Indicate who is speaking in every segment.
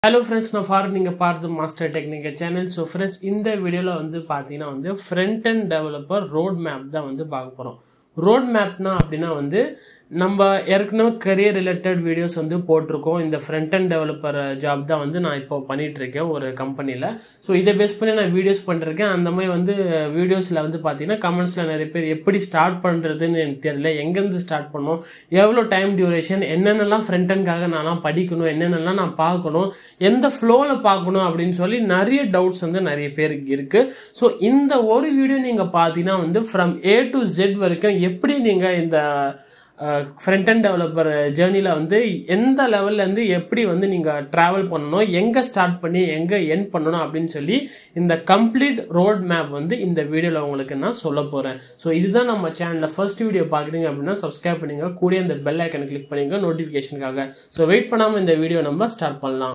Speaker 1: hello friends நான் for நீங்கள் பார்த்து master technical channel so friends இந்த வீடியோவில் வந்து பார்த்தீங்கன்னா வந்து front end developer road map தான் வந்து பார்க்க போகிறோம் ரோட் மேப்னா அப்படின்னா வந்து நம்ம ஏற்கனவே கரியர் ரிலேட்டட் வீடியோஸ் வந்து போட்டிருக்கோம் இந்த ஃப்ரண்ட் அண்ட் டெவலப்பர் ஜாப் தான் வந்து நான் இப்போ பண்ணிட்டு இருக்கேன் ஒரு கம்பெனியில் ஸோ இதை பேஸ் பண்ணி நான் வீடியோஸ் பண்ணிருக்கேன் அந்த மாதிரி வந்து வீடியோஸில் வந்து பார்த்தீங்கன்னா கமெண்ட்ஸில் நிறைய பேர் எப்படி ஸ்டார்ட் பண்ணுறதுன்னு எனக்கு தெரியல எங்கேருந்து ஸ்டார்ட் பண்ணணும் எவ்வளோ டைம் டியூரேஷன் என்னென்னலாம் ஃப்ரண்ட் அண்ட்காக நான்லாம் படிக்கணும் என்னென்னலாம் நான் பார்க்கணும் எந்த ஃப்ளோவில் பார்க்கணும் அப்படின்னு சொல்லி நிறைய டவுட்ஸ் வந்து நிறைய பேருக்கு இருக்குது ஸோ இந்த ஒரு வீடியோ நீங்கள் பார்த்தீங்கன்னா வந்து ஃப்ரம் ஏ டு ஜெட் வரைக்கும் எப்படி நீங்கள் இந்த ஃப்ரண்ட் அண்ட் டெவலப்பர் ஜேர்னியில் வந்து எந்த லெவல்லேருந்து எப்படி வந்து நீங்கள் ட்ராவல் பண்ணணும் எங்கே ஸ்டார்ட் பண்ணி எங்கே என் பண்ணணும் அப்படின்னு சொல்லி இந்த கம்ப்ளீட் ரோட் மேப் வந்து இந்த வீடியோவில் உங்களுக்கு நான் சொல்ல போகிறேன் ஸோ இதுதான் நம்ம சேனலில் ஃபர்ஸ்ட் வீடியோ பார்க்குறீங்க அப்படின்னா சப்ஸ்கிரைப் பண்ணுங்க கூட இந்த பெல் ஐக்கனை கிளிக் பண்ணிங்க நோட்டிஃபிகேஷனுக்காக ஸோ வெயிட் பண்ணாமல் இந்த வீடியோ நம்ம ஸ்டார்ட் பண்ணலாம்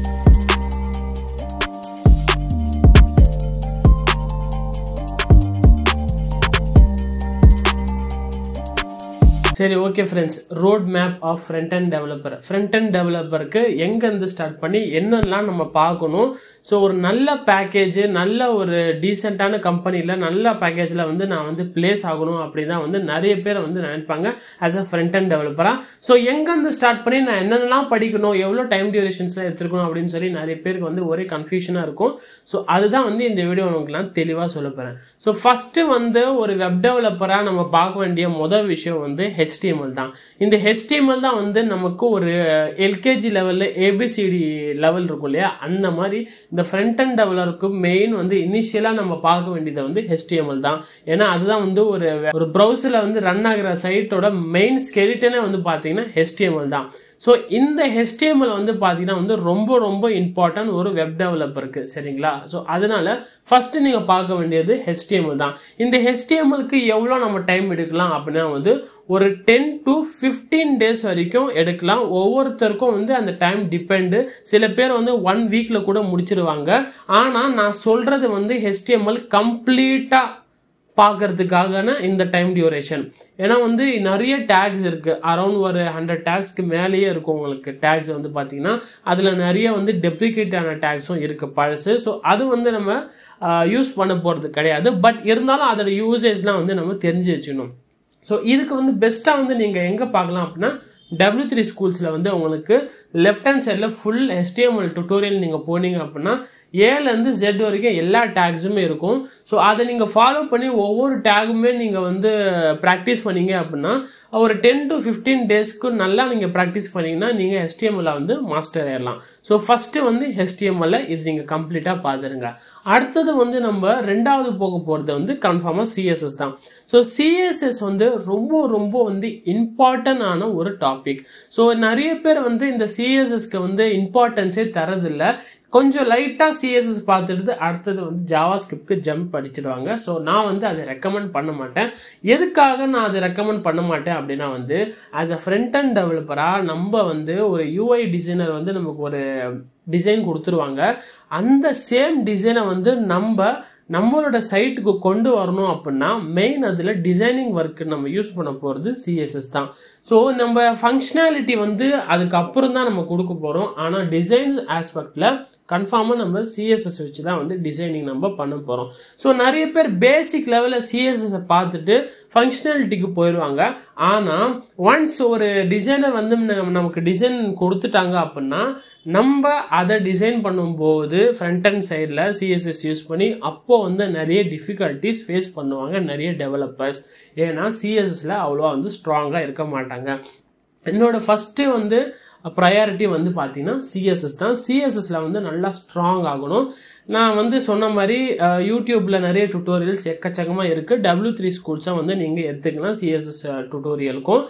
Speaker 1: சரி okay friends road map of front end developer front end டெவலப்பருக்கு எங்கேருந்து ஸ்டார்ட் பண்ணி என்னெல்லாம் நம்ம பார்க்கணும் ஸோ ஒரு நல்ல பேக்கேஜ் நல்ல ஒரு டீசெண்டான கம்பெனியில் நல்ல பேக்கேஜில் வந்து நான் வந்து பிளேஸ் ஆகணும் அப்படின்னு தான் வந்து நிறைய பேர் வந்து நினைப்பாங்க ஆஸ் அ ஃப்ரண்ட் அண்ட் டெவலப்பராக ஸோ எங்கேருந்து ஸ்டார்ட் பண்ணி நான் என்னென்னலாம் படிக்கணும் எவ்வளோ டைம் டியூரேஷன்ஸில் எடுத்துருக்கணும் அப்படின்னு சொல்லி நிறைய பேருக்கு வந்து ஒரே கன்ஃபியூஷனாக இருக்கும் ஸோ அதுதான் வந்து இந்த வீடியோ உங்களுக்கு நான் தெளிவாக சொல்ல போகிறேன் ஸோ ஃபஸ்ட்டு வந்து ஒரு வெப் டெவலப்பராக நம்ம பார்க்க வேண்டிய முதல் விஷயம் வந்து ஹெச்டிஎம்எல் தான் இந்த ஹெச்டிஎம்எல் தான் வந்து நமக்கு ஒரு எல்கேஜி லெவலில் ஏபிசிடி லெவல் இருக்கும் இல்லையா அந்த மாதிரி இந்த ஃப்ரண்ட் அண்ட் டெவலருக்கு மெயின் வந்து இனிஷியலாக நம்ம பார்க்க வேண்டியது வந்து ஹெச்டிஎம்எல் தான் ஏன்னா அதுதான் வந்து ஒரு ஒரு ப்ரௌசரில் வந்து ரன் ஆகிற சைட்டோட மெயின் ஸ்கெலிட்டனே வந்து பார்த்தீங்கன்னா ஹெச்டிஎம்எல் தான் ஸோ இந்த ஹெச்டிஎம்எல் வந்து பார்த்தீங்கன்னா வந்து ரொம்ப ரொம்ப இம்பார்ட்டன்ட் ஒரு வெப் டெவலப்பருக்கு சரிங்களா ஸோ அதனால ஃபஸ்ட்டு நீங்கள் பார்க்க வேண்டியது ஹெச்டிஎம்எல் தான் இந்த ஹெச்டிஎம்எல்க்கு எவ்வளோ நம்ம டைம் எடுக்கலாம் அப்படின்னா வந்து ஒரு டென் டு ஃபிஃப்டீன் டேஸ் வரைக்கும் எடுக்கலாம் ஒவ்வொருத்தருக்கும் வந்து அந்த டைம் டிபெண்டு சில பேர் வந்து ஒன் வீக்கில் கூட முடிச்சிருவாங்க ஆனால் நான் சொல்கிறது வந்து ஹெச்டிஎம்எல் கம்ப்ளீட்டாக பார்க்கறதுக்கான இந்த டைம் டியூரேஷன் ஏன்னா வந்து நிறைய டேக்ஸ் இருக்குது அரௌண்ட் ஒரு ஹண்ட்ரட் டேக்ஸ்க்கு மேலேயே இருக்கும் உங்களுக்கு டேக்ஸ் வந்து பார்த்தீங்கன்னா அதில் நிறைய வந்து டெப்ளிகேட் ஆன டேக்ஸும் இருக்குது பழசு ஸோ அது வந்து நம்ம யூஸ் பண்ண போகிறது கிடையாது பட் இருந்தாலும் அதோட யூசேஜ்லாம் வந்து நம்ம தெரிஞ்சு வச்சுக்கணும் ஸோ இதுக்கு வந்து பெஸ்ட்டாக வந்து நீங்கள் எங்கே பார்க்கலாம் அப்படின்னா டபிள்யூ த்ரீ ஸ்கூல்ஸில் வந்து உங்களுக்கு லெஃப்ட் ஹேண்ட் சைடில் ஃபுல் ஹெச்டிஎம்எல் டுட்டோரியல் நீங்கள் போனீங்க அப்படின்னா ஏலேருந்து ஜெட் வரைக்கும் எல்லா டேக்ஸுமே இருக்கும் ஸோ அதை நீங்கள் ஃபாலோ பண்ணி ஒவ்வொரு டேகுமே நீங்கள் வந்து ப்ராக்டிஸ் பண்ணீங்க அப்படின்னா ஒரு டென் டு ஃபிஃப்டீன் டேஸ்க்கு நல்லா நீங்கள் ப்ராக்டிஸ் பண்ணிங்கன்னா நீங்கள் ஹெச்டிஎம்எல்ல வந்து மாஸ்டர் ஆயிடலாம் ஸோ ஃபஸ்ட்டு வந்து ஹெச்டிஎம்எல்ல இது நீங்கள் கம்ப்ளீட்டாக பார்த்துருங்க அடுத்தது வந்து நம்ம ரெண்டாவது போக போகிறது வந்து கன்ஃபார்மாக சிஎஸ்எஸ் தான் ஸோ சிஎஸ்எஸ் வந்து ரொம்ப ரொம்ப வந்து இம்பார்ட்டன்ட் ஆன ஒரு டாபிக் ஸோ நிறைய பேர் வந்து இந்த சிஎஸ்எஸ்க்கு வந்து இம்பார்ட்டன்ஸே தரதில்ல கொஞ்சம் லைட்டாக சிஎஸ்எஸ் பார்த்துட்டு அடுத்தது வந்து ஜாவா ஸ்கிரிப்ட்க்கு ஜம்ப் அடிச்சிடுவாங்க ஸோ நான் வந்து அதை ரெக்கமெண்ட் பண்ண மாட்டேன் எதுக்காக நான் அதை ரெக்கமெண்ட் பண்ண மாட்டேன் அப்படின்னா வந்து ஆஸ் அ ஃப்ரண்ட் அண்ட் டெவலப்பராக நம்ம வந்து ஒரு யூஐ டிசைனர் வந்து நமக்கு ஒரு டிசைன் கொடுத்துருவாங்க அந்த சேம் டிசைனை வந்து நம்ம நம்மளோட சைட்டுக்கு கொண்டு வரணும் அப்படின்னா மெயின் அதில் டிசைனிங் ஒர்க்கு நம்ம யூஸ் பண்ண போகிறது சிஎஸ்எஸ் தான் ஸோ நம்ம ஃபங்க்ஷனாலிட்டி வந்து அதுக்கப்புறம் தான் நம்ம கொடுக்க போகிறோம் ஆனால் டிசைன் ஆஸ்பெக்டில் கன்ஃபார்மாக நம்ம சிஎஸ்எஸ் வச்சு தான் வந்து டிசைனிங் நம்ம பண்ண போகிறோம் ஸோ நிறைய பேர் பேசிக் லெவலில் சிஎஸ்எஸை பார்த்துட்டு ஃபங்க்ஷனாலிட்டிக்கு போயிடுவாங்க ஆனால் ஒன்ஸ் ஒரு டிசைனர் வந்து நமக்கு டிசைன் கொடுத்துட்டாங்க அப்படின்னா நம்ம அதை டிசைன் பண்ணும்போது ஃப்ரண்ட் அண்ட் சைடில் சிஎஸ்எஸ் யூஸ் பண்ணி அப்போது வந்து நிறைய டிஃபிகல்ட்டிஸ் ஃபேஸ் பண்ணுவாங்க நிறைய டெவலப்பர்ஸ் ஏன்னா சிஎஸ்எஸில் அவ்வளோவா வந்து ஸ்ட்ராங்காக இருக்க மாட்டாங்க என்னோட ஃபஸ்ட்டு வந்து ப்ரையாரிட்டி வந்து பார்த்தீங்கன்னா சிஎஸ்எஸ் தான் சிஎஸ்எஸில் வந்து நல்லா ஸ்ட்ராங் ஆகணும் நான் வந்து சொன்ன மாதிரி யூடியூப்பில் நிறைய டுட்டோரியல்ஸ் எக்கச்சக்கமாக இருக்குது டபிள்யூ த்ரீ ஸ்கூல்ஸாக வந்து நீங்கள் எடுத்துக்கலாம் சிஎஸ்எஸ் டுட்டோரியலுக்கும்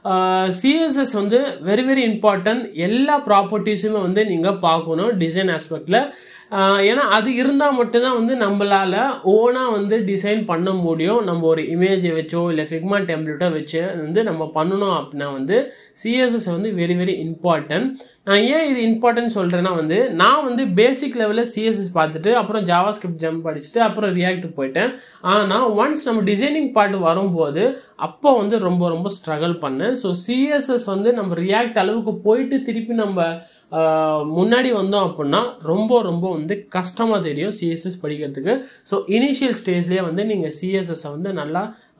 Speaker 1: சிஎஸ்எஸ் வந்து வெரி வெரி இம்பார்ட்டன்ட் எல்லா ப்ராப்பர்ட்டிஸுமே வந்து நீங்கள் பார்க்கணும் டிசைன் ஆஸ்பெக்டில் ஏன்னா அது இருந்தால் மட்டும்தான் வந்து நம்மளால் ஓனாக வந்து டிசைன் பண்ண முடியும் நம்ம ஒரு இமேஜை வச்சோ இல்லை ஃபிக்மா டெம்ப்ளேட்டோ வச்சு வந்து நம்ம பண்ணணும் அப்படின்னா வந்து சிஎஸ்எஸ் வந்து வெரி வெரி இம்பார்ட்டன்ட் நான் ஏன் இது இம்பார்ட்டன்ட் சொல்கிறேன்னா வந்து நான் வந்து பேசிக் லெவலில் சிஎஸ்எஸ் பார்த்துட்டு அப்புறம் ஜாவா ஸ்கிரிப்ட் ஜம்ப் படிச்சுட்டு அப்புறம் ரியாக்ட் போயிட்டேன் ஆனால் ஒன்ஸ் நம்ம டிசைனிங் பார்ட் வரும்போது அப்போ வந்து ரொம்ப ரொம்ப ஸ்ட்ரகிள் பண்ணேன் ஸோ சிஎஸ்எஸ் வந்து நம்ம ரியாக்ட் அளவுக்கு போயிட்டு திருப்பி நம்ம ஆஹ், முன்னாடி வந்தோம் அப்படின்னா ரொம்ப ரொம்ப வந்து கஷ்டமாக தெரியும் சிஎஸ்எஸ் படிக்கிறதுக்கு ஸோ இனிஷியல் ஸ்டேஜ்லேயே வந்து நீங்கள் சிஎஸ்எஸ்ஸை வந்து நல்லா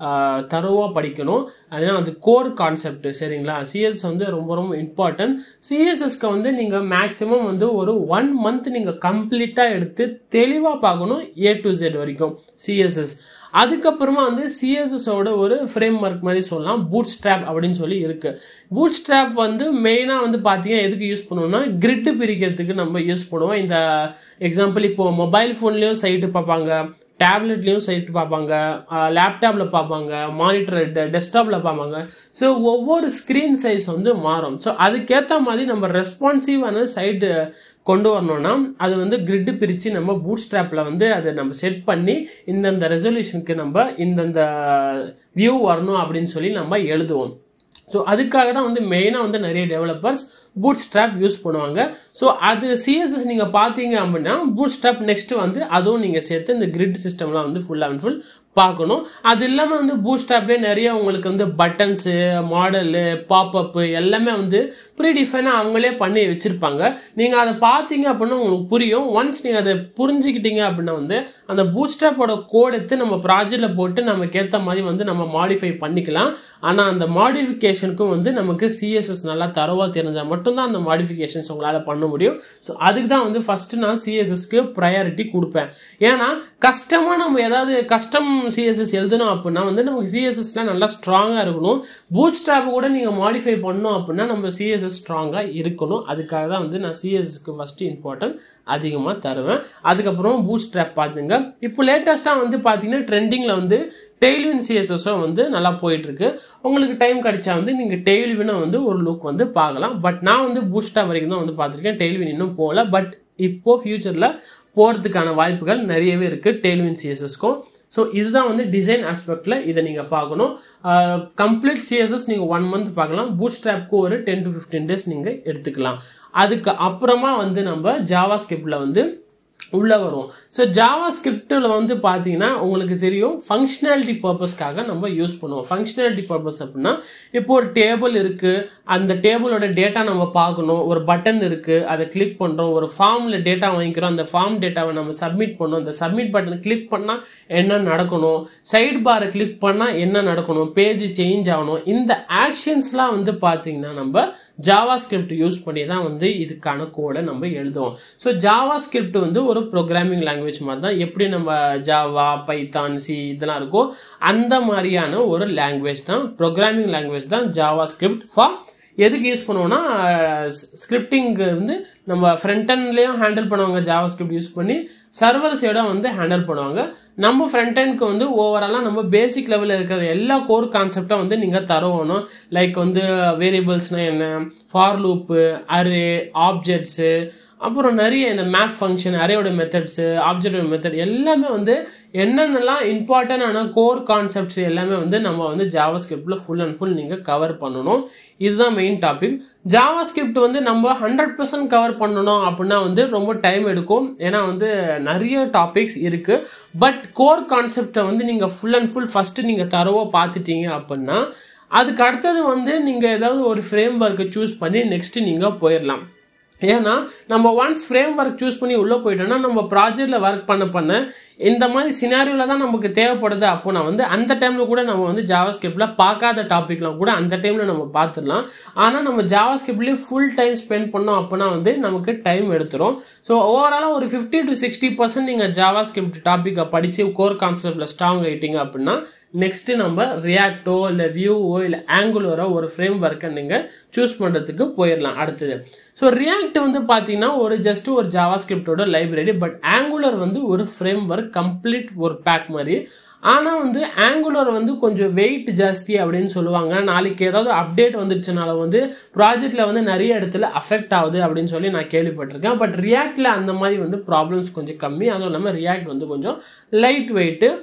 Speaker 1: தருவாக படிக்கணும் அதுதான் அது கோர் கான்செப்ட் சரிங்களா சிஎஸ்எஸ் வந்து ரொம்ப ரொம்ப இம்பார்ட்டன்ட் சிஎஸ்எஸ்க்கு வந்து நீங்கள் மேக்ஸிமம் வந்து ஒரு ஒன் மந்த் நீங்கள் கம்ப்ளீட்டாக எடுத்து தெளிவாக பார்க்கணும் ஏ டு ஜெட் வரைக்கும் சிஎஸ்எஸ் அதுக்கப்புறமா வந்து சிஎஸ்எஸோட ஒரு ஃப்ரேம் ஒர்க் மாதிரி சொல்லலாம் பூட் ஸ்ட்ராப் அப்படின்னு சொல்லி இருக்கு பூட் ஸ்ட்ராப் வந்து மெயினாக வந்து பார்த்தீங்கன்னா எதுக்கு யூஸ் பண்ணுவோம்னா கிரிட்டு பிரிக்கிறதுக்கு நம்ம யூஸ் பண்ணுவோம் இந்த எக்ஸாம்பிள் இப்போ மொபைல் ஃபோன்லேயும் சைட்டு பார்ப்பாங்க டேப்லெட்லேயும் சைட்டு பார்ப்பாங்க லேப்டாப்பில் பார்ப்பாங்க மானிட்டர் டெஸ்க்டாப்பில் பார்ப்பாங்க ஸோ ஒவ்வொரு ஸ்க்ரீன் சைஸ் வந்து மாறும் ஸோ அதுக்கேற்ற மாதிரி நம்ம ரெஸ்பான்சிவான சைட்டு கொண்டு வரணும்னா அது வந்து கிரிட்டு பிரித்து நம்ம பூட் ஸ்ட்ராப்பில் வந்து அதை நம்ம செட் பண்ணி இந்தந்த ரெசல்யூஷனுக்கு நம்ம இந்தந்த வியூ வரணும் அப்படின்னு சொல்லி நம்ம எழுதுவோம் ஸோ அதுக்காக தான் வந்து மெயினாக வந்து நிறைய டெவலப்பர்ஸ் பூட் ஸ்ட்ராப் யூஸ் பண்ணுவாங்க ஸோ அது சிஎஸ்எஸ் நீங்கள் பார்த்தீங்க அப்படின்னா பூட் ஸ்ட்ராப் நெக்ஸ்ட் வந்து அதுவும் நீங்கள் சேர்த்து இந்த கிரிட் சிஸ்டம்லாம் வந்து ஃபுல் அண்ட் ஃபுல் பார்க்கணும் அது இல்லாமல் வந்து பூட் ஸ்ட்ராப்லேயே நிறைய உங்களுக்கு வந்து பட்டன்ஸு மாடலு பாப்அப்பு எல்லாமே வந்து ப்ரீ டிஃபைனாக அவங்களே பண்ணி வச்சுருப்பாங்க நீங்கள் அதை பார்த்தீங்க அப்படின்னா உங்களுக்கு புரியும் ஒன்ஸ் நீங்கள் அதை புரிஞ்சுக்கிட்டீங்க அப்படின்னா வந்து அந்த பூட் ஸ்ட்ராப்போட கோட் எடுத்து நம்ம ப்ராஜெக்டில் போட்டு நமக்கு ஏற்ற மாதிரி வந்து நம்ம மாடிஃபை பண்ணிக்கலாம் ஆனால் அந்த மாடிஃபிகேஷனுக்கும் வந்து நமக்கு சிஎஸ்எஸ் நல்லா தரவாக தெரிஞ்சால் மட்டும்தான் அந்த மாடிஃபிகேஷன்ஸ் உங்களால் பண்ண முடியும் ஸோ அதுக்கு தான் வந்து ஃபஸ்ட்டு நான் சிஎஸ்எஸ்க்கு ப்ரையாரிட்டி கொடுப்பேன் ஏன்னா கஷ்டமாக நம்ம ஏதாவது கஷ்டம் சிஎஸ்எஸ் எழுதணும் அப்படின்னா வந்து நமக்கு சிஎஸ்எஸ்லாம் நல்லா ஸ்ட்ராங்காக இருக்கணும் பூட் ஸ்ட்ராப் கூட நீங்கள் மாடிஃபை பண்ணோம் அப்படின்னா நம்ம சிஎஸ்எஸ் ஸ்ட்ராங்காக இருக்கணும் அதுக்காக தான் வந்து நான் சிஎஸ்எஸ்க்கு ஃபஸ்ட்டு இம்பார்ட்டன்ட் அதிகமாக தருவேன் அதுக்கப்புறம் பூட் ஸ்ட்ராப் பார்த்துங்க இப்போ லேட்டஸ்ட்டாக வந்து பார்த்தீங்கன்னா ட்ரெண்டிங்கில் வந்து டெய்ல்வின் சிஎஸ்எஸும் வந்து நல்லா போயிட்டுருக்கு உங்களுக்கு டைம் கிடைச்சா வந்து நீங்கள் டெய்ல்வினை வந்து ஒரு லுக் வந்து பார்க்கலாம் பட் நான் வந்து பூஸ்டா வரைக்கும் தான் வந்து பார்த்துருக்கேன் டெய்ல்வின் இன்னும் போகல பட் இப்போது ஃப்யூச்சரில் போகிறதுக்கான வாய்ப்புகள் நிறையவே இருக்குது டெய்ல்வின் சிஎஸ்எஸ்க்கும் ஸோ இதுதான் வந்து டிசைன் ஆஸ்பெக்டில் இதை நீங்கள் பார்க்கணும் கம்ப்ளீட் சிஎஸ்எஸ் நீங்கள் ஒன் மந்த் பார்க்கலாம் பூட் ஸ்ட்ராப்க்கு ஒரு டென் டு ஃபிஃப்டீன் டேஸ் நீங்கள் எடுத்துக்கலாம் அதுக்கு அப்புறமா வந்து நம்ம ஜாவா ஸ்கிரிப்டில் வந்து உள்ளே வரும் ஸோ ஜாவா ஸ்கிரிப்டில் வந்து பார்த்தீங்கன்னா உங்களுக்கு தெரியும் ஃபங்க்ஷனாலிட்டி பர்பஸ்க்காக நம்ம யூஸ் பண்ணுவோம் ஃபங்க்ஷனாலிட்டி பர்பஸ் அப்படின்னா இப்போ ஒரு டேபிள் இருக்குது அந்த டேபிளோட டேட்டா நம்ம பார்க்கணும் ஒரு பட்டன் இருக்குது அதை கிளிக் பண்ணுறோம் ஒரு ஃபார்மில் டேட்டா வாங்கிக்கிறோம் அந்த ஃபார்ம் டேட்டாவை நம்ம சப்மிட் பண்ணோம் அந்த சப்மிட் பட்டனை கிளிக் பண்ணால் என்ன நடக்கணும் சைடு பாரை கிளிக் பண்ணால் என்ன நடக்கணும் பேஜ் சேஞ்ச் ஆகணும் இந்த ஆக்ஷன்ஸ்லாம் வந்து பார்த்தீங்கன்னா நம்ம ஜாவா ஸ்கிரிப்ட் யூஸ் பண்ணி தான் வந்து இதுக்கான கோடை நம்ம எழுதுவோம் ஸோ ஜாவா ஸ்கிரிப்ட் வந்து ஒரு ப்ரோக்ராமிங் லாங்குவேஜ் மாதிரி தான் எப்படி நம்ம ஜாவா பைத்தான் சி இதெல்லாம் இருக்கோ அந்த மாதிரியான ஒரு லாங்குவேஜ் தான் ப்ரோக்ராமிங் லாங்குவேஜ் தான் ஜாவா ஸ்கிரிப்ட் ஃபார் எதுக்கு யூஸ் பண்ணுவோம்னா ஸ்கிரிப்டிங் வந்து நம்ம ஃப்ரண்ட் எண்ட்லேயும் ஹேண்டில் பண்ணுவாங்க ஜாவா ஸ்கிரிப்ட் யூஸ் பண்ணி சர்வர் சைடும் வந்து ஹேண்டில் பண்ணுவாங்க நம்ம ஃப்ரண்ட் எண்ட்க்கு வந்து ஓவராலாக நம்ம பேசிக் லெவலில் இருக்கிற எல்லா கோர் கான்செப்டும் வந்து நீங்கள் தருவணும் லைக் வந்து வேரியபிள்ஸ்னால் என்ன ஃபார் லூப்பு அரே ஆப்ஜெக்ட்ஸு அப்புறம் நிறைய இந்த மேப் ஃபங்க்ஷன் அரேயோட மெத்தட்ஸு ஆப்ஜெக்டோட மெத்தட் எல்லாமே வந்து என்னென்னலாம் இம்பார்ட்டண்டான கோர் கான்செப்ட்ஸ் எல்லாமே வந்து நம்ம வந்து ஜாவா ஸ்கிரிப்டில் ஃபுல் அண்ட் ஃபுல் நீங்கள் கவர் பண்ணணும் இதுதான் மெயின் டாபிக் ஜாவா ஸ்கிரிப்ட் வந்து நம்ம ஹண்ட்ரட் பர்சன்ட் கவர் பண்ணணும் அப்படின்னா வந்து ரொம்ப டைம் எடுக்கும் ஏன்னா வந்து நிறைய டாபிக்ஸ் இருக்குது பட் கோர் கான்செப்டை வந்து நீங்கள் ஃபுல் அண்ட் ஃபுல் ஃபஸ்ட்டு நீங்கள் தரவாக பார்த்துட்டீங்க அப்படின்னா அதுக்கு அடுத்தது வந்து நீங்கள் ஏதாவது ஒரு ஃப்ரேம் ஒர்க்கை சூஸ் பண்ணி நெக்ஸ்ட்டு நீங்கள் போயிடலாம் ஏன்னா நம்ம ஒன்ஸ் ஃப்ரேம் ஒர்க் சூஸ் பண்ணி உள்ளே போயிட்டோம்னா நம்ம ப்ராஜெக்டில் ஒர்க் பண்ண பண்ண இந்த மாதிரி சினாரியோவில் தான் நமக்கு தேவைப்படுது அப்போ நான் வந்து அந்த டைமில் கூட நம்ம வந்து ஜாவா ஸ்கிரிப்டில் பார்க்காத டாப்பிக்லாம் கூட அந்த டைமில் நம்ம பார்த்துடலாம் ஆனால் நம்ம ஜாவா ஸ்கிரிப்ட்லேயே ஃபுல் டைம் ஸ்பெண்ட் பண்ணோம் அப்படின்னா வந்து நமக்கு டைம் எடுத்துரும் ஸோ ஓவராலாக ஒரு ஃபிஃப்டி டு சிக்ஸ்டி பர்சன்ட் நீங்கள் ஜாவா ஸ்கிரிப்ட் டாப்பிக்கை படித்து கோர் கான்செப்டில் ஸ்ட்ராங் ஆகிட்டீங்க அப்படின்னா நெக்ஸ்ட்டு நம்ம ரியாக்டோ இல்லை வியூவோ இல்லை ஆங்குலரோ ஒரு ஃப்ரேம் ஒர்க்கை நீங்கள் சூஸ் பண்ணுறதுக்கு போயிடலாம் அடுத்தது ஸோ ரியாக்ட் வந்து பார்த்தீங்கன்னா ஒரு ஜஸ்ட் ஒரு ஜாவா ஸ்கிரிப்டோட லைப்ரரி பட் ஆங்குலர் வந்து ஒரு ஃப்ரேம் ஒர்க் கம்ப்ளீட் ஒரு பேக் மாதிரி ஆனால் வந்து ஆங்குலர் வந்து கொஞ்சம் வெயிட் ஜாஸ்தி அப்படின்னு சொல்லுவாங்க நாளைக்கு ஏதாவது அப்டேட் வந்துச்சுனால வந்து ப்ராஜெக்டில் வந்து நிறைய இடத்துல அஃபெக்ட் ஆகுது அப்படின்னு சொல்லி நான் கேள்விப்பட்டிருக்கேன் பட் ரியாக்டில் அந்த மாதிரி வந்து ப்ராப்ளம்ஸ் கொஞ்சம் கம்மி அதுவும் இல்லாமல் ரியாக்ட் வந்து கொஞ்சம் லைட் வெயிட்டு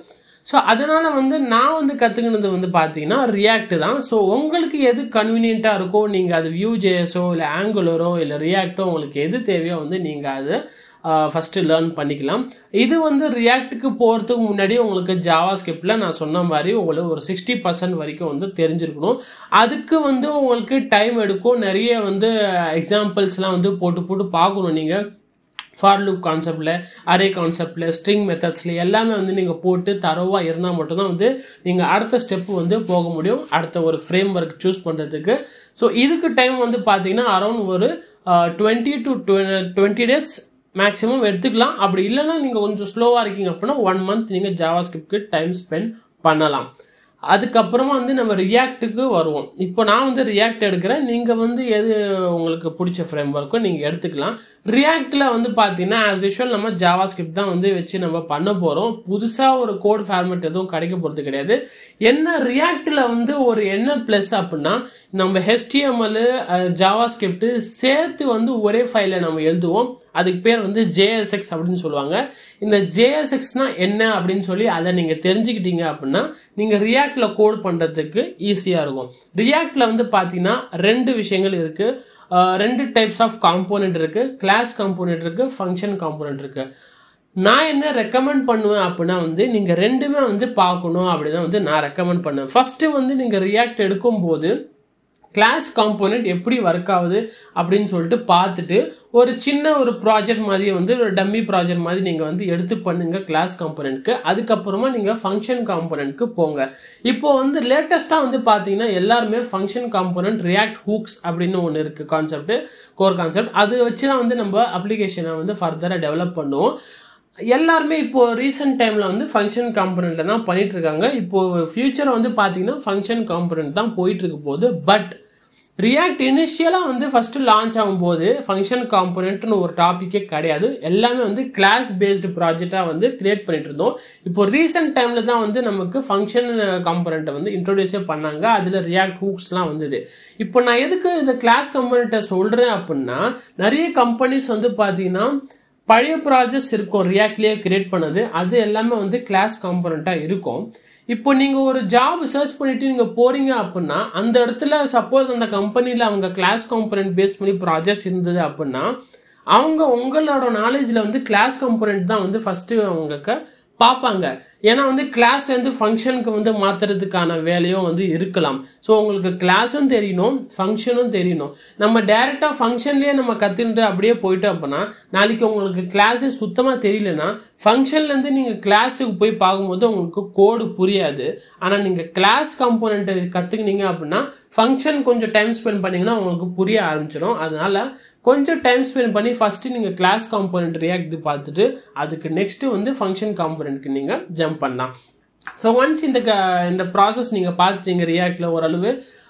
Speaker 1: ஸோ அதனால வந்து நான் வந்து கற்றுக்கினது வந்து பார்த்தீங்கன்னா ரியாக்ட் தான் ஸோ உங்களுக்கு எது கன்வீனியண்ட்டாக இருக்கோ நீங்கள் அது வியூ ஜேஎஸோ இல்லை ஆங்குலரோ இல்லை ரியாக்டோ உங்களுக்கு எது தேவையோ வந்து நீங்கள் அதை ஃபஸ்ட்டு லேர்ன் பண்ணிக்கலாம் இது வந்து ரியாக்ட்டுக்கு போகிறதுக்கு முன்னாடி உங்களுக்கு ஜாவா ஸ்கிரிப்டில் நான் சொன்ன மாதிரி உங்களுக்கு ஒரு சிக்ஸ்டி பர்சன்ட் வரைக்கும் வந்து தெரிஞ்சிருக்கணும் அதுக்கு வந்து உங்களுக்கு டைம் எடுக்கும் நிறைய வந்து எக்ஸாம்பிள்ஸ்லாம் வந்து போட்டு போட்டு பார்க்கணும் நீங்கள் ஃபார் லூப் கான்செப்டில் அரே கான்செப்டில் ஸ்ட்ரிங் மெத்தட்ஸில் எல்லாமே வந்து நீங்கள் போட்டு தரவாக இருந்தால் மட்டும்தான் வந்து நீங்கள் அடுத்த ஸ்டெப்பு வந்து போக முடியும் அடுத்த ஒரு ஃப்ரேம் ஒர்க் சூஸ் பண்ணுறதுக்கு ஸோ இதுக்கு டைம் வந்து பார்த்தீங்கன்னா அரௌண்ட் ஒரு twenty to twenty days maximum எடுத்துக்கலாம் அப்படி இல்லைன்னா நீங்கள் கொஞ்சம் ஸ்லோவாக இருக்கீங்க அப்படின்னா ஒன் மந்த் நீங்கள் ஜாவா ஸ்கிரிப்ட்க்கு டைம் ஸ்பெண்ட் பண்ணலாம் அதுக்கப்புறமா வந்து நம்ம ரியாக்ட்டுக்கு வருவோம் இப்போ நான் வந்து ரியாக்ட் எடுக்கிறேன் நீங்கள் வந்து எது உங்களுக்கு பிடிச்ச ஃப்ரேம் ஒர்க்கோ நீங்கள் எடுத்துக்கலாம் ரியாக்டில் வந்து பார்த்தீங்கன்னா ஆஸ் யூஷுவல் நம்ம ஜாவா ஸ்கிரிப்ட் தான் வந்து வச்சு நம்ம பண்ண போகிறோம் புதுசாக ஒரு கோட் ஃபார்மேட் எதுவும் கிடைக்க போகிறது கிடையாது என்ன ரியாக்டில் வந்து ஒரு என்ன ப்ளஸ் அப்படின்னா நம்ம ஹெச்டிஎம்எல் ஜாவா ஸ்கிரிப்ட் சேர்த்து வந்து ஒரே ஃபைலில் நம்ம எழுதுவோம் அதுக்கு பேர் வந்து ஜேஎஸ்எக்ஸ் அப்படின்னு சொல்லுவாங்க இந்த ஜேஎஸ்எக்ஸ்னா என்ன அப்படின்னு சொல்லி அதை நீங்கள் தெரிஞ்சுக்கிட்டீங்க அப்படின்னா நீங்கள் ரியாக்டில் கோட் பண்ணுறதுக்கு ஈஸியாக இருக்கும் ரியாக்டில் வந்து பார்த்தீங்கன்னா ரெண்டு விஷயங்கள் இருக்குது ரெண்டு டைப்ஸ் ஆஃப் காம்போனெண்ட் இருக்குது கிளாஸ் காம்போனெண்ட் இருக்குது ஃபங்க்ஷன் காம்போனெண்ட் இருக்குது நான் என்ன ரெக்கமெண்ட் பண்ணுவேன் அப்படின்னா வந்து நீங்கள் ரெண்டுமே வந்து பார்க்கணும் அப்படின்னு வந்து நான் ரெக்கமெண்ட் பண்ணுவேன் ஃபஸ்ட்டு வந்து நீங்கள் ரியாக்ட் எடுக்கும்போது கிளாஸ் காம்போனெண்ட் எப்படி ஒர்க் ஆகுது அப்படின்னு சொல்லிட்டு பார்த்துட்டு ஒரு சின்ன ஒரு ப்ராஜெக்ட் மாதிரி வந்து ஒரு டம்மி ப்ராஜெக்ட் மாதிரி நீங்கள் வந்து எடுத்து பண்ணுங்க கிளாஸ் காம்போனெண்ட்க்கு அதுக்கப்புறமா நீங்கள் ஃபங்க்ஷன் காம்போனெண்ட்க்கு போங்க இப்போ வந்து லேட்டஸ்ட்டாக வந்து பார்த்தீங்கன்னா எல்லாருமே ஃபங்க்ஷன் காம்போனெண்ட் ரியாக்ட் ஹூக்ஸ் அப்படின்னு ஒன்று இருக்குது கான்செப்ட் கோர் கான்செப்ட் அது வச்சு தான் வந்து நம்ம அப்ளிகேஷனை வந்து ஃபர்தராக டெவலப் பண்ணுவோம் எல்லாருமே இப்போ ரீசெண்ட் டைமில் வந்து ஃபங்க்ஷன் காம்பனண்ட்டை தான் பண்ணிட்டு இருக்காங்க இப்போ ஃபியூச்சரை வந்து பார்த்தீங்கன்னா ஃபங்க்ஷன் காம்பனண்ட் தான் போயிட்டு இருக்க போகுது பட் ரியாக்ட் இனிஷியலாக வந்து ஃபஸ்ட்டு லான்ச் ஆகும்போது ஃபங்க்ஷன் காம்பனண்ட்னு ஒரு டாப்பிக்கே கிடையாது எல்லாமே வந்து கிளாஸ் பேஸ்டு ப்ராஜெக்டாக வந்து கிரியேட் பண்ணிட்டு இருந்தோம் இப்போ ரீசெண்ட் டைமில் தான் வந்து நமக்கு ஃபங்க்ஷன் காம்பனண்ட்டை வந்து இன்ட்ரோடியூஸே பண்ணாங்க அதில் ரியாக்ட் ஹூக்ஸ்லாம் வந்தது இப்போ நான் எதுக்கு இந்த கிளாஸ் காம்பனண்ட்டை சொல்கிறேன் அப்படின்னா நிறைய கம்பெனிஸ் வந்து பார்த்தீங்கன்னா பழைய ப்ராஜெக்ட்ஸ் இருக்கும் ரியாக்ட்லேயே கிரியேட் பண்ணது அது எல்லாமே வந்து கிளாஸ் காம்பனண்ட்டாக இருக்கும் இப்போ நீங்கள் ஒரு ஜாப் சர்ச் பண்ணிட்டு நீங்கள் போறீங்க அப்படின்னா அந்த இடத்துல சப்போஸ் அந்த கம்பெனியில் அவங்க கிளாஸ் காம்பனண்ட் பேஸ் பண்ணி ப்ராஜெக்ட்ஸ் இருந்தது அப்படின்னா அவங்க உங்களோட நாலேஜில் வந்து கிளாஸ் காம்பனண்ட் தான் வந்து ஃபஸ்ட்டு அவங்களுக்கு பார்ப்பாங்க ஏன்னா வந்து கிளாஸ்லேருந்து ஃபங்க்ஷனுக்கு வந்து மாற்றுறதுக்கான வேலையும் வந்து இருக்கலாம் ஸோ உங்களுக்கு கிளாஸும் தெரியணும் ஃபங்க்ஷனும் தெரியணும் நம்ம டேரெக்டாக ஃபங்க்ஷன்லேயே நம்ம கற்றுக்கிட்டு அப்படியே போயிட்டோம் அப்படின்னா நாளைக்கு உங்களுக்கு கிளாஸே சுத்தமாக தெரியலனா ஃபங்க்ஷன்லேருந்து நீங்கள் கிளாஸுக்கு போய் பார்க்கும்போது உங்களுக்கு கோடு புரியாது ஆனால் நீங்கள் கிளாஸ் காம்போனண்ட்டை கற்றுக்கினீங்க அப்படின்னா ஃபங்க்ஷன் கொஞ்சம் டைம் ஸ்பெண்ட் பண்ணிங்கன்னா உங்களுக்கு புரிய ஆரம்பிச்சிடும் அதனால் கொஞ்சம் டைம் ஸ்பெண்ட் பண்ணி ஃபஸ்ட்டு நீங்கள் கிளாஸ் காம்போனண்ட் ரியாக்ட் பார்த்துட்டு அதுக்கு நெக்ஸ்ட்டு வந்து ஃபங்க்ஷன் காம்போனண்ட்க்கு நீங்கள் ஜம்ப் பண்ணலாம் ஸோ ஒன்ஸ் இந்த க இந்த ப்ராசஸ் நீங்கள் பார்த்துட்டீங்க ரியாக்டில் ஓரளவு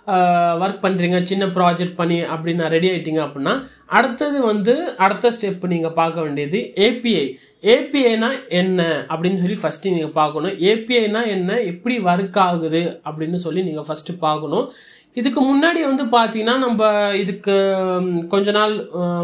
Speaker 1: ஒர்க் பண்ணுறீங்க சின்ன ப்ராஜெக்ட் பண்ணி அப்படின்னு ரெடி ஆகிட்டீங்க அப்படின்னா அடுத்தது வந்து அடுத்த ஸ்டெப் நீங்கள் பார்க்க வேண்டியது ஏபிஐ ஏபிஐனா என்ன அப்படின்னு சொல்லி ஃபஸ்ட்டு நீங்கள் பார்க்கணும் ஏபிஐனா என்ன எப்படி ஒர்க் ஆகுது அப்படின்னு சொல்லி நீங்கள் ஃபஸ்ட்டு பார்க்கணும் இதுக்கு முன்னாடி வந்து பார்த்தீங்கன்னா நம்ம இதுக்கு கொஞ்ச நாள்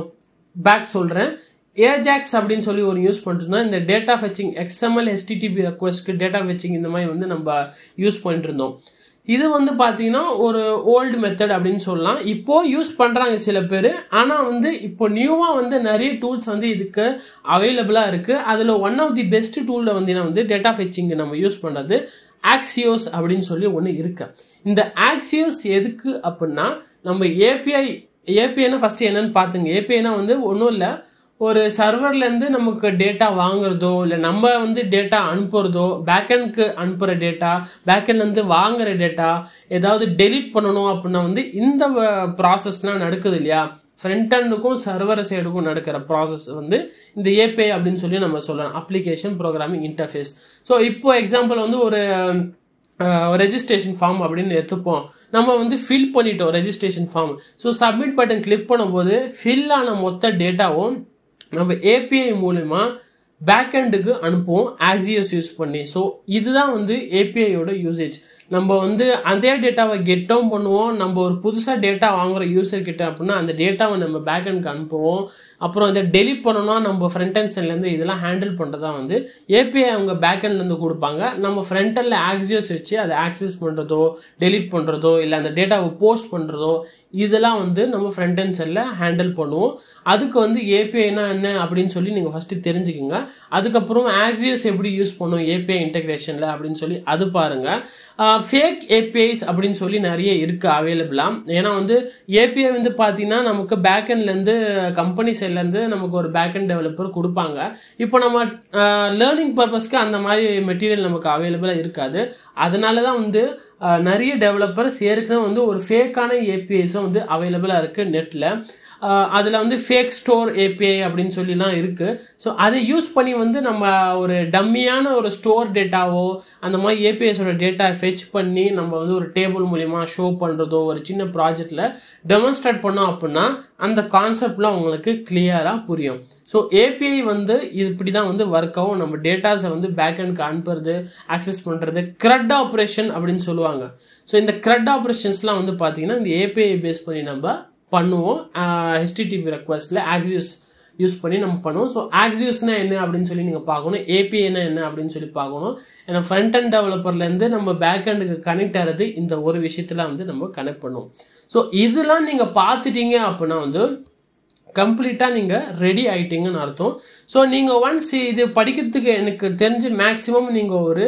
Speaker 1: பேக் சொல்கிறேன் ஏஜாக்ஸ் அப்படின்னு சொல்லி ஒரு யூஸ் பண்ணிருந்தோம் இந்த டேட்டா ஃபெச்சிங் எக்ஸ்எம்எல் ஹெச்டிடிபி ரெக்வஸ்ட்க்கு டேட்டா ஃபெச்சிங் இந்த மாதிரி வந்து நம்ம யூஸ் பண்ணிட்டு இருந்தோம் இது வந்து பார்த்தீங்கன்னா ஒரு ஓல்டு மெத்தட் அப்படின்னு சொல்லலாம் இப்போ யூஸ் பண்ணுறாங்க சில பேர் ஆனால் வந்து இப்போ நியூவாக வந்து நிறைய டூல்ஸ் வந்து இதுக்கு அவைலபிளாக இருக்குது அதில் ஒன் ஆஃப் தி பெஸ்ட் டூலில் வந்து வந்து டேட்டா ஃபெச்சிங் நம்ம யூஸ் பண்ணுறது ஆக்சியோஸ் அப்படின்னு சொல்லி ஒன்று இருக்கு இந்த ஆக்சியோஸ் எதுக்கு அப்படின்னா நம்ம ஏபிஐ ஏபிஐனா ஃபஸ்ட்டு என்னன்னு பார்த்துங்க ஏபிஐனா வந்து ஒன்றும் இல்லை ஒரு சர்வர்லேருந்து நமக்கு டேட்டா வாங்குறதோ இல்லை நம்ம வந்து டேட்டா அனுப்புறதோ பேக்கெண்ட்க்கு அனுப்புகிற டேட்டா பேக்கெண்ட்லேருந்து வாங்குற டேட்டா ஏதாவது டெலிட் பண்ணணும் அப்படின்னா வந்து இந்த ப்ராசஸ்லாம் நடக்குது இல்லையா ஃப்ரண்ட் ஹேண்டுக்கும் சர்வர் சைடுக்கும் நடக்கிற ப்ராசஸ் வந்து இந்த ஏபிஐ அப்படின்னு சொல்லி நம்ம சொல்லலாம் அப்ளிகேஷன் ப்ரோக்ராமிங் இன்டர்ஃபேஸ் ஸோ இப்போ எக்ஸாம்பிள் வந்து ஒரு ரெஜிஸ்ட்ரேஷன் ஃபார்ம் அப்படின்னு எடுத்துப்போம் நம்ம வந்து ஃபில் பண்ணிட்டோம் registration form so submit button click பண்ணும்போது ஃபில் ஆன மொத்த டேட்டாவும் நம்ம ஏபிஐ மூலிமா பேக்கெண்டுக்கு அனுப்புவோம் ஆக்சியஸ் யூஸ் பண்ணி ஸோ இதுதான் வந்து ஏபிஐயோட யூசேஜ் நம்ம வந்து அதே டேட்டாவை கெட்டும் பண்ணுவோம் நம்ம ஒரு புதுசாக டேட்டா வாங்குற யூசர் கிட்ட அப்படின்னா அந்த டேட்டாவை நம்ம பேக்அண்ட்க்கு அனுப்புவோம் அப்புறம் இதை டெலிட் பண்ணணும்னா நம்ம ஃப்ரண்ட் அண்ட் சைட்லேருந்து இதெல்லாம் ஹேண்டில் பண்ணுறதா வந்து ஏபிஐ அவங்க பேக்அண்ட்லேருந்து கொடுப்பாங்க நம்ம ஃப்ரண்ட் அண்டில் ஆக்சியஸ் வச்சு அதை ஆக்சஸ் பண்ணுறதோ டெலிட் பண்ணுறதோ இல்லை அந்த டேட்டாவை போஸ்ட் பண்ணுறதோ இதெல்லாம் வந்து நம்ம ஃப்ரண்ட் அண்ட் சைடில் ஹேண்டில் பண்ணுவோம் அதுக்கு வந்து ஏபிஐனா என்ன அப்படின்னு சொல்லி நீங்கள் ஃபஸ்ட்டு தெரிஞ்சுக்கோங்க அதுக்கப்புறம் ஆக்சியஸ் எப்படி யூஸ் பண்ணும் ஏபிஐ இன்டெகிரேஷனில் அப்படின்னு சொல்லி அது பாருங்கள் ஃபேக் ஏபிஐஸ் அப்படின்னு சொல்லி நிறைய இருக்குது அவைலபிளாக ஏன்னா வந்து ஏபிஐ வந்து பார்த்தீங்கன்னா நமக்கு பேக்எண்ட்லேருந்து கம்பெனி சைட்லேருந்து நமக்கு ஒரு பேக்எண்ட் டெவலப்பர் கொடுப்பாங்க இப்போ நம்ம லேர்னிங் பர்பஸ்க்கு அந்த மாதிரி மெட்டீரியல் நமக்கு அவைலபிளாக இருக்காது அதனால தான் வந்து நிறைய டெவலப்பர்ஸ் ஏற்கனவே வந்து ஒரு ஃபேக்கான ஏபிஐஸும் வந்து அவைலபிளாக இருக்குது நெட்டில் அதில் வந்து ஃபேக் ஸ்டோர் ஏபிஐ அப்படின்னு சொல்லிலாம் இருக்குது ஸோ அதை யூஸ் பண்ணி வந்து நம்ம ஒரு டம்மியான ஒரு ஸ்டோர் டேட்டாவோ அந்த மாதிரி ஏபிஎஸோட டேட்டா ஃபெச் பண்ணி நம்ம வந்து ஒரு டேபிள் மூலிமா ஷோ பண்ணுறதோ ஒரு சின்ன ப்ராஜெக்டில் டெமான்ஸ்ட்ரேட் பண்ணோம் அப்படின்னா அந்த கான்செப்ட்லாம் உங்களுக்கு கிளியராக புரியும் ஸோ ஏபிஐ வந்து இப்படி தான் வந்து ஒர்க் ஆகும் நம்ம டேட்டாஸை வந்து பேக்எண்ட்க்கு அனுப்புறது ஆக்சஸ் பண்ணுறது க்ரெட் ஆப்ரேஷன் அப்படின்னு சொல்லுவாங்க ஸோ இந்த க்ரெட் ஆப்ரேஷன்ஸ்லாம் வந்து பார்த்தீங்கன்னா இந்த ஏபிஐ பேஸ் பண்ணி நம்ம பண்ணுவோம் ஹெச்டிடிபி ரெக்வஸ்ட்டில் ஆக்சியஸ் யூஸ் பண்ணி நம்ம பண்ணுவோம் ஸோ ஆக்சியஸ்னா என்ன அப்படின்னு சொல்லி நீங்கள் பார்க்கணும் ஏபிஐனா என்ன அப்படின்னு சொல்லி பார்க்கணும் ஏன்னா ஃப்ரண்ட் அண்ட் டெவலப்பர்லேருந்து நம்ம பேக் ஹேண்டுக்கு கனெக்ட் ஆகிறது இந்த ஒரு விஷயத்தில் வந்து நம்ம கனெக்ட் பண்ணுவோம் ஸோ இதெல்லாம் நீங்கள் பார்த்துட்டீங்க அப்படின்னா வந்து கம்ப்ளீட்டாக நீங்கள் ரெடி ஆகிட்டீங்கன்னு அர்த்தம் ஸோ நீங்கள் ஒன்ஸ் இது படிக்கிறதுக்கு எனக்கு தெரிஞ்சு மேக்ஸிமம் நீங்கள் ஒரு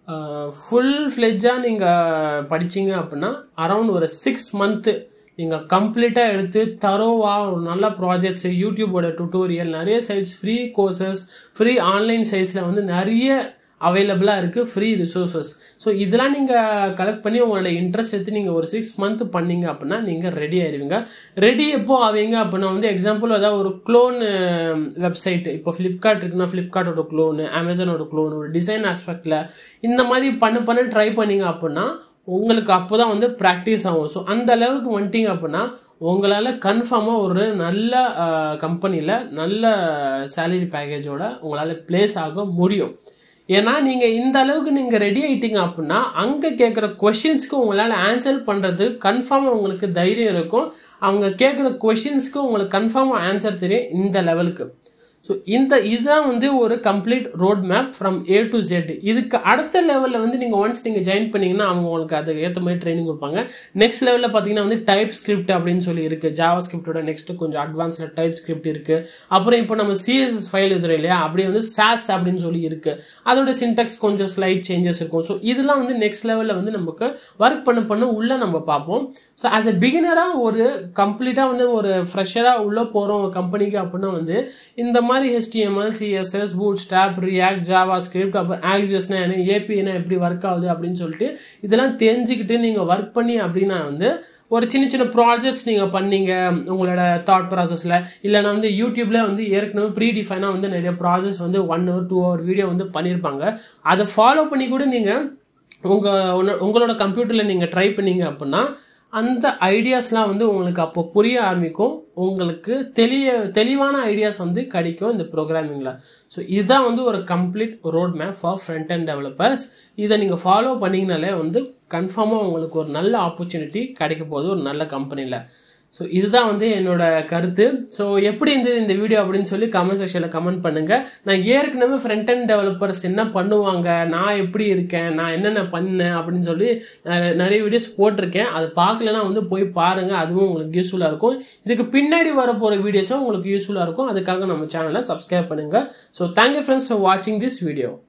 Speaker 1: ஃபுல் ஃப்ளெஜ்ஜாக நீங்கள் படிச்சீங்க அப்படின்னா அரௌண்ட் ஒரு சிக்ஸ் மந்த்து நீங்கள் கம்ப்ளீட்டாக எடுத்து தரோவாக ஒரு நல்ல ப்ராஜெக்ட்ஸ் யூடியூபோட டுட்டோரியல் நிறைய sites free courses free online சைட்ஸில் வந்து நிறைய அவைலபிளாக இருக்குது ஃப்ரீ ரிசோர்ஸஸ் ஸோ இதெல்லாம் நீங்கள் கலெக்ட் பண்ணி உங்களோட இன்ட்ரெஸ்ட் எடுத்து நீங்கள் ஒரு சிக்ஸ் மந்த் பண்ணீங்க அப்படின்னா நீங்கள் ரெடி ஆயிடுவீங்க ரெடி எப்போ ஆவீங்க அப்படின்னா வந்து எக்ஸாம்பிள் ஏதாவது ஒரு க்ளோன் வெப்சைட் இப்போ ஃப்ளிப்கார்ட் இருக்குன்னா ஃப்ளிப்கார்ட்டோட க்ளோனு அமேசானோட க்ளோன் ஒரு டிசைன் ஆஸ்பெக்டில் இந்த மாதிரி பண்ண பண்ண ட்ரை பண்ணீங்க அப்படின்னா உங்களுக்கு அப்போ தான் வந்து ப்ராக்டிஸ் ஆகும் ஸோ அந்த லெவலுக்கு வந்துட்டீங்க அப்படின்னா உங்களால் கன்ஃபார்மாக ஒரு நல்ல கம்பெனியில் நல்ல சேலரி பேக்கேஜோட உங்களால் ப்ளேஸ் ஆக முடியும் ஏன்னா நீங்கள் இந்த அளவுக்கு நீங்கள் ரெடி ஆகிட்டீங்க அப்படின்னா அங்கே கேட்குற கொஷின்ஸ்க்கு உங்களால் ஆன்சர் பண்ணுறது கன்ஃபார்மாக உங்களுக்கு தைரியம் இருக்கும் அவங்க கேட்குற கொஷின்ஸ்க்கு உங்களுக்கு கன்ஃபார்மாக ஆன்சர் தெரியும் இந்த லெவலுக்கு ஸோ இந்த இதுதான் வந்து ஒரு complete road map from A to Z இதுக்கு அடுத்த லெவலில் வந்து நீங்கள் ஒன்ஸ் நீங்கள் ஜாயின் பண்ணீங்கன்னா அவங்க உங்களுக்கு அதுக்கு ஏற்ற மாதிரி ட்ரைனிங் கொடுப்பாங்க நெக்ஸ்ட் லெவலில் பார்த்தீங்கன்னா வந்து டைப் ஸ்கிரிப்ட் அப்படின்னு சொல்லி இருக்குது ஜாவா ஸ்கிரிப்டோட நெக்ஸ்ட் கொஞ்சம் அட்வான்ஸில் டைப் ஸ்கிரிப்ட் இருக்குது அப்புறம் இப்போ நம்ம சிஎஸ்எஸ் ஃபைல் எழுதுறோம் இல்லையா அப்படியே வந்து சாஸ் அப்படின்னு சொல்லி இருக்குது அதோட சின்டெக்ஸ் கொஞ்சம் ஸ்லைட் சேஞ்சஸ் இருக்கும் ஸோ இதெல்லாம் வந்து நெக்ஸ்ட் லெவலில் வந்து நமக்கு ஒர்க் பண்ண பண்ண உள்ளே நம்ம பார்ப்போம் ஸோ ஆஸ் எ பிகினராக ஒரு கம்ப்ளீட்டாக வந்து ஒரு ஃப்ரெஷராக உள்ளே போகிறோம் ஒரு கம்பெனிக்கு அப்படின்னா வந்து இந்த மாதிரி HTML CSS Bootstrap React JavaScript அப்புறம் ஆக்சியஸ்னா என்ன ஏபினா எப்படி ஒர்க் ஆகுது அப்படின்னு சொல்லிட்டு இதெல்லாம் தெரிஞ்சுக்கிட்டு நீங்கள் ஒர்க் பண்ணி அப்படின்னா வந்து ஒரு சின்ன சின்ன ப்ராஜெக்ட்ஸ் நீங்கள் பண்ணீங்க உங்களோட தாட் ப்ராசஸில் இல்லைனா வந்து யூடியூப்ல வந்து ஏற்கனவே ப்ரீ டிஃபைனாக வந்து நிறைய ப்ராஜெக்ட்ஸ் வந்து one hour two hour video வந்து பண்ணியிருப்பாங்க அதை ஃபாலோ பண்ணி கூட நீங்கள் உங்கள் உங்களோட கம்ப்யூட்டரில் நீங்கள் ட்ரை பண்ணீங்க அப்படின்னா அந்த ஐடியாஸ்லாம் வந்து உங்களுக்கு அப்போ புரிய ஆரம்பிக்கும் உங்களுக்கு தெளிய தெளிவான ஐடியாஸ் வந்து கிடைக்கும் இந்த ப்ரோக்ராமிங்கில் ஸோ இதுதான் வந்து ஒரு complete road map for front end developers இதை நீங்கள் ஃபாலோ பண்ணிங்கனாலே வந்து கன்ஃபார்மாக உங்களுக்கு ஒரு நல்ல ஆப்பர்ச்சுனிட்டி கிடைக்க போகுது ஒரு நல்ல கம்பெனியில் ஸோ இதுதான் வந்து என்னோட கருத்து ஸோ எப்படி இருந்தது இந்த வீடியோ அப்படின்னு சொல்லி கமெண்ட் செக்ஷனில் கமெண்ட் பண்ணுங்கள் நான் ஏற்கனவே ஃப்ரண்ட் அண்ட் டெவலப்பர்ஸ் என்ன பண்ணுவாங்க நான் எப்படி இருக்கேன் நான் என்னென்ன பண்ணேன் அப்படின்னு சொல்லி நிறைய வீடியோஸ் போட்டிருக்கேன் அது பார்க்கலன்னா வந்து போய் பாருங்கள் அதுவும் உங்களுக்கு யூஸ்ஃபுல்லாக இருக்கும் இதுக்கு பின்னாடி வர போகிற வீடியோஸும் உங்களுக்கு யூஸ்ஃபுல்லாக இருக்கும் அதுக்காக நம்ம சேனலை சப்ஸ்கிரைப் பண்ணுங்கள் ஸோ தேங்க்யூ ஃப்ரெண்ட்ஸ் ஃபார் வாட்சிங் திஸ் வீடியோ